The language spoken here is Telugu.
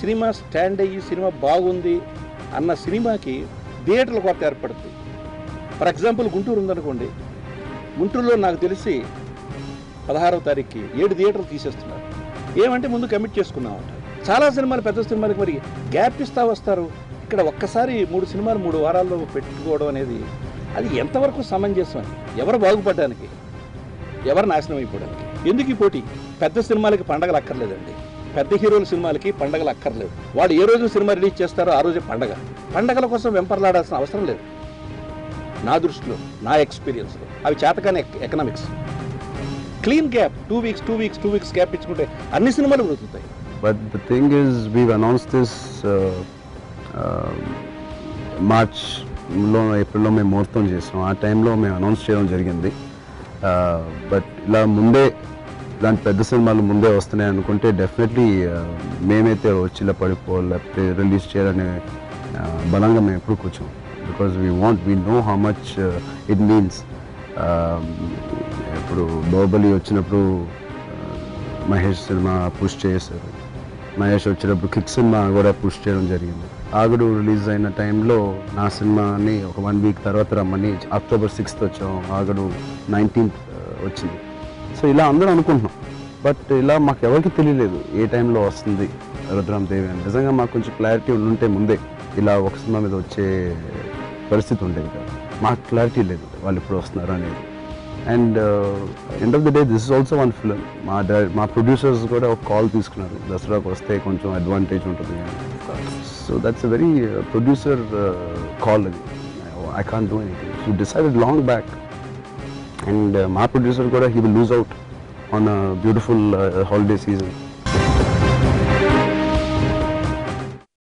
సినిమా స్టాండ్ అయ్యి సినిమా బాగుంది అన్న సినిమాకి థియేటర్ల కొరత ఏర్పడుతుంది ఫర్ ఎగ్జాంపుల్ గుంటూరు ఉందనుకోండి గుంటూరులో నాకు తెలిసి పదహారవ తారీఖుకి ఏడు థియేటర్లు తీసేస్తున్నారు ఏమంటే ముందు కమిట్ చేసుకున్నాం అంట చాలా సినిమాలు పెద్ద సినిమాలకు మరి గ్యాప్ ఇస్తా వస్తారు ఇక్కడ ఒక్కసారి మూడు సినిమాలు మూడు వారాల్లో పెట్టుకోవడం అనేది అది ఎంతవరకు సమంజసం అని ఎవరు బాగుపడడానికి ఎవరు నాశనం అయిపోవడానికి ఎందుకు ఈ పోటీ పెద్ద సినిమాలకి పండగలు అక్కర్లేదండి పెద్ద హీరోల సినిమాలకి పండగలు అక్కర్లేదు వాడు ఏ రోజు సినిమా రిలీజ్ చేస్తారో ఆ రోజే పండగ పండగల కోసం వెంపర్లాడాల్సిన అవసరం లేదు నా దృష్టిలో నా ఎక్స్పీరియన్స్లో అవి చేతకాని economics clean gap two weeks two weeks two weeks gap ఇచ్చుకుంటే అన్ని సినిమాలు బ్రతుకుతాయి But the thing is, we've announced this uh, uh, March లో ఏప్రిల్లో మేము ముహూర్తం చేసాం ఆ టైంలో మేము అనౌన్స్ చేయడం జరిగింది బట్ ఇలా ముందే ఇలాంటి పెద్ద సినిమాలు ముందే వస్తున్నాయి అనుకుంటే డెఫినెట్లీ మేమైతే వచ్చి ఇలా పడిపోవాలి లేకపోతే రిలీజ్ చేయాలనే uh, బలంగా మేము ఎప్పుడు కూర్చోం because we want we know how much it means ఇప్పుడు బాహుబలి వచ్చినప్పుడు uh, మహేష్ సినిమా పుష్ చేశారు మహేష్ వచ్చినప్పుడు కిక్ సినిమా కూడా పుష్ చేయడం జరిగింది ఆగుడు రిలీజ్ అయిన టైంలో నా సినిమాని ఒక వన్ వీక్ తర్వాత రమ్మని అక్టోబర్ సిక్స్త్ వచ్చాం ఆగడు నైన్టీన్త్ వచ్చింది సో ఇలా అందరూ అనుకుంటున్నాం బట్ ఇలా మాకు ఎవరికి తెలియలేదు ఏ టైంలో వస్తుంది రుద్రం దేవి అని నిజంగా మాకు కొంచెం క్లారిటీ ఉంటే ముందే ఇలా ఒక సినిమా మీద వచ్చే పరిస్థితి ఉండేది కాదు మాకు క్లారిటీ లేదు వాళ్ళు ఇప్పుడు వస్తున్నారు అనేది and end of the day this is also one film మా డై- మా ప్రొడ్యూసర్స్ కూడా ఒక కాల్ తీసుకున్నారు దసరాకు వస్తే కొంచెం అడ్వాంటేజ్ ఉంటుంది so that's a very producer call అది I can do anything so decided long back and మా ప్రొడ్యూసర్ కూడా he will lose out on beautiful holiday season